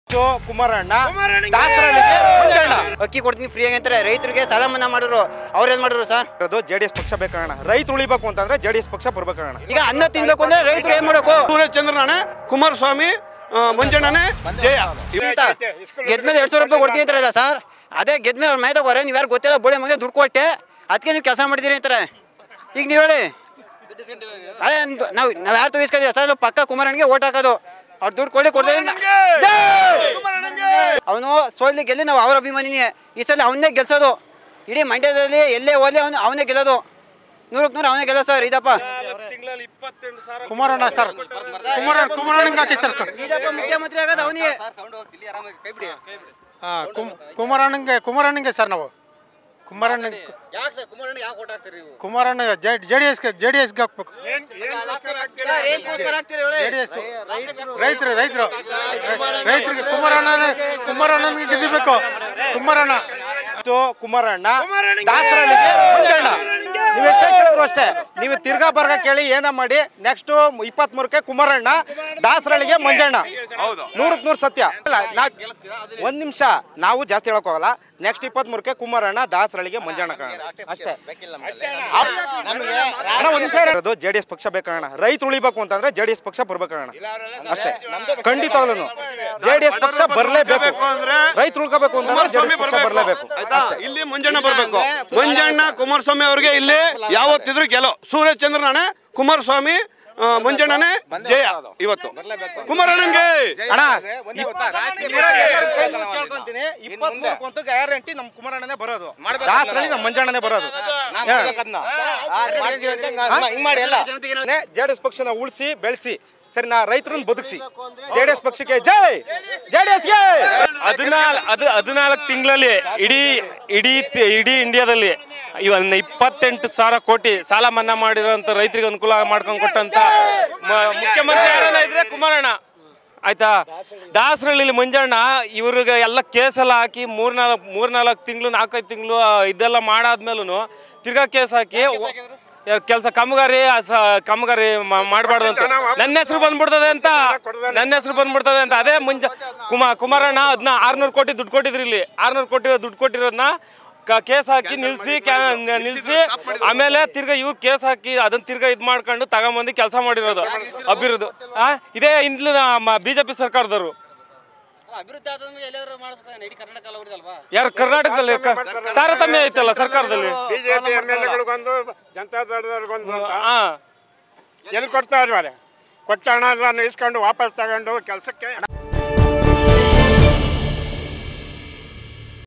ಚೋ ಕುಮಾರಣ್ಣ ದಾಸರಳ್ಳಿಗೆ ಮಂಜಣ್ಣ ಅಕ್ಕಿ ಕೊಡ್ತೀನಿ ಫ್ರೀ ಅಂತಾರೆ ರೈತರಿಗೆ ಸಾಲ ಮನ್ನಾ ಮಾಡಿದ್ರು ಅವ್ರು ಏನ್ ಮಾಡಿದ್ರು ಸರ್ ಅದು ಜೆ ಡಿ ಎಸ್ ಪಕ್ಷ ಬೇಕಣ್ಣ ರೈತ ಉಳಿಬೇಕು ಅಂತಂದ್ರೆ ಜೆ ಡಿ ಎಸ್ ಪಕ್ಷ ಬರ್ಬೇಕಣ್ಣ ಈಗ ಅನ್ನ ತಿನ್ಬೇಕು ಅಂದ್ರೆ ರೈತರು ಏನ್ ಮಾಡ್ಬೇಕು ಸೂರ್ಯಚಂದ್ರನೇ ಕುಮಾರಸ್ವಾಮಿ ಆ, ಮಂಜಣ್ಣನೇ ಜಯ ಅಂತ ಗೆದ್ಮೇಲೆ ಎರಡ್ ಸಾವಿರ ರೂಪಾಯಿ ಕೊಡ್ತೀನಿ ಅಂತಾರಲ್ಲ ಸರ್ ಅದೇ ಗೆದ್ಮೇಲೆ ಅವ್ರ ಮೈದಾಗ ಹೊರ ನೀವು ಯಾರು ಗೊತ್ತಿಲ್ಲ ಬೋಳೆ ಮಗ ದುಡ್ಡು ಕೊಟ್ಟೆ ಅದಕ್ಕೆ ನೀವು ಕೆಲಸ ಮಾಡಿದಿರಿ ಅಂತಾರೆ ಈಗ ನೀವು ಹೇಳಿ ಅದೇ ಅಂದ್- ನಾವು ನಾವು ಯಾರು ತಗಿಸ್ಕೊಂಡಿದ್ದೀವಿ ಸರ್ ನಾವು ಪಕ್ಕ ಕುಮಾರನಿಗೆ ಓಟ್ ಹಾಕೋದು ಅವ್ರು ದುಡ್ಡು ಕೊಡಿ ಕೊಡ್ತಾರೆ ಅವನು ಸೋಲಿ ಗೆಲ್ಲಿ ನಾವು ಅವ್ರ ಅಭಿಮಾನಿನೇ ಈ ಸಲ ಅವನ್ನೇ ಗೆಲ್ಸೋದು ಇಡೀ ಮಂಡ್ಯದಲ್ಲಿ ಎಲ್ಲೇ ಹೋಗ್ಲಿ ಅವನು ಅವನೇ ಗೆಲ್ಲೋದು ನೂರಕ್ಕೆ ನೂರು ಅವನೇ ಗೆಲ್ಲೋ ಸರ್ ಇದಪ್ಪ ಕುಮಾರಣ್ಣ ಸರ್ ಕುಮಾರ ಕುಮಾರಣ್ಣಂಗೆ ಹಾಕಿ ಸರ್ ಇದಪ್ಪ ಮುಖ್ಯಮಂತ್ರಿ ಆಗೋದು ಅವನಿಗೆ ಹಾಂ ಕುಮ್ ಕುಮಾರಣ್ಣಂಗೆ ಕುಮಾರಣ್ಣಂಗೆ ಸರ್ ನಾವು Kumaranna Kumaranna J J D ಎಸ್ಗೆ ಜೆ ಡಿ ಎಸ್ಗೆ ಹಾಕ್ಬೇಕು ಸರ್, ಏನ್ಗೋಸ್ಕರ ಹಾಕ್ತೀರಿ ಹೇಳಿ? ಜೆ ಡಿ ಎಸ್ ರೈತರು ರೈತರು ರೈತರಿಗೆ ಕುಮಾರಣ್ಣನೇ ಕುಮಾರಣ್ಣನಿಗೆ ಗೆದಿಬೇಕು ಕುಮಾರಣ್ಣ ಚೋ ಕುಮಾರಣ್ಣ ದಾಸರಳ್ಳಿಗೆ ಮಂಜಣ್ಣ ನೀವು ಎಷ್ಟೇ ಕೇಳಿದ್ರು ಅಷ್ಟೇ ನೀವು ತಿರ್ಗಾ ಬರ್ಗ ಕೇಳಿ ಏನ ಮಾಡಿ ನೆಕ್ಸ್ಟ್ ಇಪ್ಪತ್ತ್ ಮೂರಕ್ಕೆ ಕುಮಾರಣ್ಣ ದಾಸರಳ್ಳಿಗೆ ಮಂಜಣ್ಣ ನೂರಕ್ಕೆ ನೂರು ಸತ್ಯ ಅಲ್ಲ ನಾ ಒಂದ್ ನಿಮಿಷ ನಾವು ಜಾಸ್ತಿ ಹೇಳಕ್ ಹೋಗಲ್ಲ ನೆಕ್ಸ್ಟ್ ಇಪ್ಪತ್ತ್ ಮೂರಕ್ಕೆ ಕುಮಾರಣ್ಣ ದಾಸರಳ್ಳಿಗೆ ಮಂಜಣ್ಣ ಕಣ ಅಷ್ಟೇ ಅಣ್ಣ, ಒಂದ್ ನಿಮಿಷ ಇರೋದು ಜೆ ಡಿ ಎಸ್ ಪಕ್ಷ ಬೇಕಣ್ಣ ರೈತ ಉಳಿಬೇಕು ಅಂತಂದ್ರೆ ಜೆ ಡಿ ಎಸ್ ಪಕ್ಷ ಬರ್ಬೇಕಣ್ಣ ಅಷ್ಟೇ ಖಂಡಿತವಾಗ್ಲೂ ಜೆ ಡಿ ಎಸ್ ಪಕ್ಷ ಬರಲೇಬೇಕು ರೈತ ಉಳ್ಕೋಬೇಕು ಅಂತಂದ್ರೆ ಜೆ ಡಿ ಎಸ್ ಪಕ್ಷ ಬರಲೇಬೇಕು ಆಯ್ತಾ ಇಲ್ಲಿ ಮಂಜಣ್ಣ ಬರ್ಬೇಕು ಮಂಜಣ್ಣ ಕುಮಾರಸ್ವಾಮಿ ಅವ್ರಿಗೆ ಇಲ್ಲಿ ಯಾವತ್ತಿದ್ರು ಗೆಲೋ ಸೂರ್ಯಚಂದ್ರನೇ ಕುಮಾರಸ್ವಾಮಿ ಆ, ಮಂಜಣ್ಣನೇ ಜಯ ಇವತ್ತು ಕುಮಾರಣ್ಣನ್ಗೆ ಅಣ್ಣ ಕೇಳ್ಕೊಂತೀನಿ ಇಪ್ಪತ್ಮೂರಕ್ಕಂತೂ ಗ್ಯಾರಂಟಿ ನಮ್ಮ ಕುಮಾರಣ್ಣನೇ ಬರೋದು ದಾಸರಳ್ಳಿ ನಮ್ಮ ಮಂಜಣ್ಣನೇ ಬರೋದು ಜೆ ಡಿ ಎಸ್ ಪಕ್ಷನ ಉಳಿಸಿ ಬೆಳೆಸಿ ಸರಿ ನಾ ರೈತರನ್ನ ಬದುಕಿಸಿ ಜೆ ಡಿ ಎಸ್ ಪಕ್ಷಕ್ಕೆ ಜೈ ಜೆ ಡಿ ಎಸ್ಗೆ ಹದಿನಾಲ್ ಅದು ಹದಿನಾಲ್ಕು ತಿಂಗಳಲ್ಲಿ ಇಡೀ ಇಡೀ ತಿ- ಇಡೀ ಇಂಡಿಯಾದಲ್ಲಿ ಇವನ್ನ ಇಪ್ಪತ್ತೆಂಟು ಸಾವಿರ ಕೋಟಿ ಸಾಲ ಮನ್ನಾ ಮಾಡಿರೋಂಥ ರೈತರಿಗೆ ಅನುಕೂಲ ಮಾಡ್ಕೊಂಡು ಕೊಟ್ಟಂತ ಮ- ಮುಖ್ಯಮಂತ್ರಿ ಯಾರನ್ನ ಇದ್ರೆ ಕುಮಾರಣ್ಣ ಆಯ್ತಾ ದಾಸರಳ್ಳಿಲಿ ಮಂಜಣ್ಣ ಇವ್ರಿಗೆ ಎಲ್ಲ ಕೇಸೆಲ್ಲ ಹಾಕಿ ಮೂರ್ನಾಲ್ಕು ಮೂರ್ನಾಲ್ಕು ತಿಂಗಳು ನಾಲ್ಕೈದು ತಿಂಗಳು ಇದೆಲ್ಲ ಮಾಡಾದ್ಮೇಲೂ ತಿರ್ಗಾ ಕೇಸ್ ಹಾಕಿ ಕೆಲಸ ಕಾಮಗಾರಿ ಆ ಸ- ಕಾಮಗಾರಿ ಮಾಡಬಾರ್ದು ಅಂತ ನನ್ನ ಹೆಸರು ಬಂದ್ಬಿಡ್ತದೆ ಅಂತ ನನ್ನ ಹೆಸರು ಬಂದ್ಬಿಡ್ತದೆ ಅಂತ ಅದೇ ಮುಂಜ ಕುಮಾ ಕುಮಾರಣ್ಣ ಅದನ್ನ ಆರ್ನೂರು ಕೋಟಿ ದುಡ್ಡು ಕೊಟ್ಟಿದ್ರು ಇಲ್ಲಿ ಆರ್ನೂರು ಕೋಟಿ ದುಡ್ಡು ಕೊಟ್ಟಿರೋದನ್ನ ಕೇಸ್ ಹಾಕಿ ನಿಲ್ಸಿ ಕ್ಯಾ- ನಿಲ್ಸಿ ಆಮೇಲೆ ತಿರ್ಗಾ ಇವ್ರು ಕೇಸ್ ಹಾಕಿ ಅದನ್ನ ತಿರ್ಗಾ ಇದು ಮಾಡ್ಕೊಂಡು ತಗೊಂಬಂದು ಕೆಲಸ ಮಾಡಿರೋದು ಅಭಿವೃದ್ಧಿ ಆ ಇದೇ ಇಂದ್ಲಿನ ಬಿಜೆಪಿ ಸರ್ಕಾರದವರು ಅಭಿವೃದ್ಧಿ ಆದ್ರೆ ಎಲ್ಲಾದ್ರೂ ಮಾಡಿಸ್ಬೇಕು ಇಡೀ ಕರ್ನಾಟಕ ಎಲ್ಲ ಹೊಡೆದಲ್ವಾ ಯಾರು ಕರ್ನಾಟಕದಲ್ಲಿ ಕ- ತಾರತಮ್ಯ ಐತಲ್ಲ ಸರ್ಕಾರದಲ್ಲಿ ಬಿಜೆಪಿ ಎಮ್ ಎಲ್ ಎಗಳಿಗೊಂದು ಜನತಾ ದಳದವ್ರಿಗೊಂದು ಅಂತ ಹಾ ಎಲ್ಲಿ ಕೊಡ್ತಾ ಇದ್ದಾರೆ ಕೊಟ್ಟ ಹಣ ಎಲ್ಲ ಇಸ್ಕೊಂಡು ವಾಪಸ್ ತಗೊಂಡು ಕೆಲಸಕ್ಕೆ